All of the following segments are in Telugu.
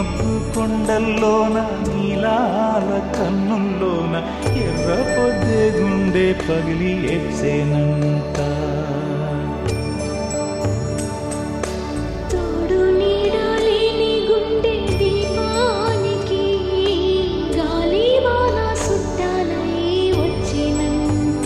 మబ్బు కొండల్లోన నీలాల కన్నుల్లోన ఎర్ర పొద్దే గుండె పగిలి ఎచ్చేనంట తోడు నీడలేని గుండె దీపానికి గాలి వాన సుట్టాలై వచ్చినంత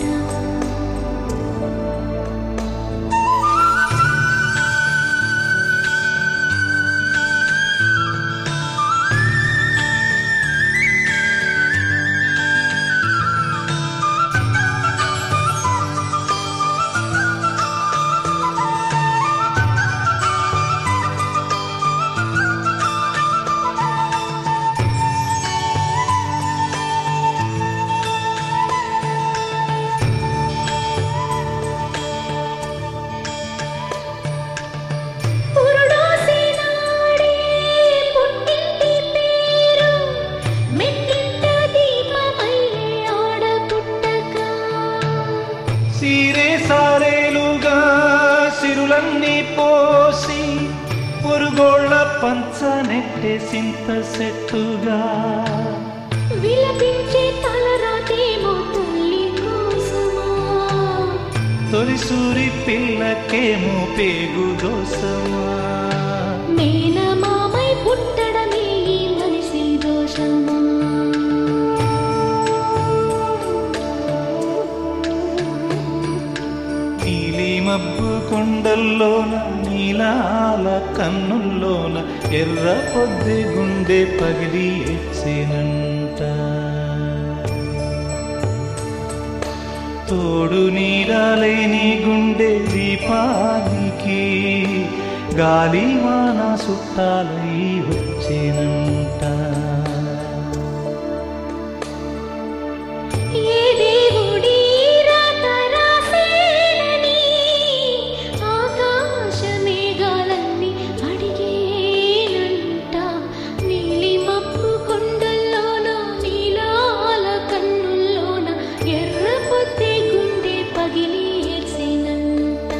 పురుడోసినాడే పుట్టింటి పేరు మెట్టింట దీపమయ్యే ఆడ పుట్టక సీరే సారేలుగా సిరులన్నీ పోసి పొరుగోళ్ళ పంచ నెట్టే సింత సెట్టుగా విలపించే తలరాతేమో తల్లి కోసమా తొలి సూరి పిల్లకేమో పేగు దోసమా మేనమామై పుట్టడమే ఈ మనిషి దోషమా నీలి మబ్బు కొండల్లోన నీలాల కన్నుల్లోన ఎర్ర పొద్దు గుండె పగిలి ఎచ్చినంట తోడు నీరాలేని గుండె దీపానికి గాలి వాన సుట్టాలై వచ్చినంట ఏ దేవుడి రాత రాసేనని ఆకాశ మేఘాలన్నీ అడిగేనంట నీలి మబ్బు కొండల్లోన నీలాల కన్నుల్లోన ఎర్ర పొద్దే గుండె పగిలి ఏడ్చేనంట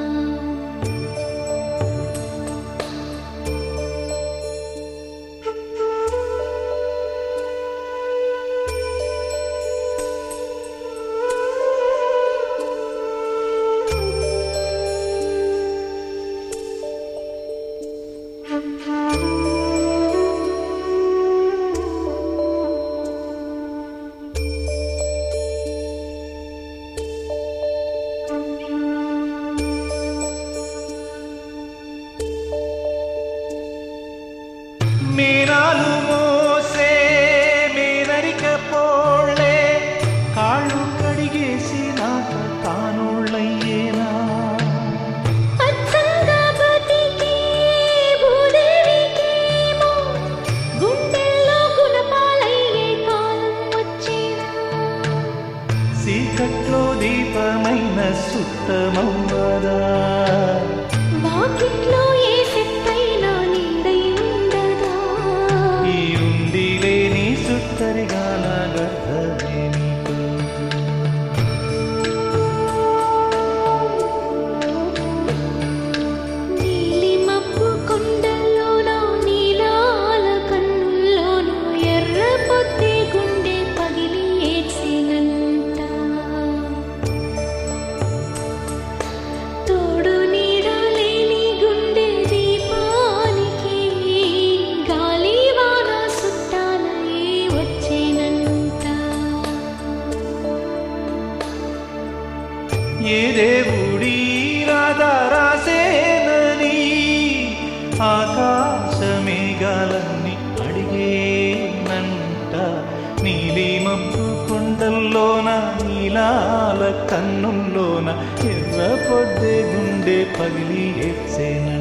మీనాలు మోసే మీనరిక పోళ్ళే కాళ్ళు కడిగేసి నాక తానోళ్ళయ్యేనా అచ్చంగా బతికే భూదేవికేమో గుండెల్లో గుణపాలయ్యే కాలం వచ్చేనా చీకట్లో దీపమైన సుత్తమవ్వదా వాకిట్లో ఏ సెట్టైనా నిండై ఉండదా ఈ ఉండి లేని సుత్తరిగాల గర్భమేమిటో నీలి మబ్బు కొండల్లోన నీలాల కన్నుల్లోన ఎర్ర పొద్దే గుండె పగిలి ఏడ్చినంత తోడు నీడలేని గుండె దీపానికి గాలి వాన సుట్టాలై వచ్చేనంత ఏ దేవుడి రాధా రాసేనని ఆకాశ మేఘాలన్నీ అడిగేనంట నీలి మబ్బు కొండల్లోన నీలాల కన్నుల్లోన ఎర్ర పొద్దే గుండె పగిలి ఎచ్చేనంట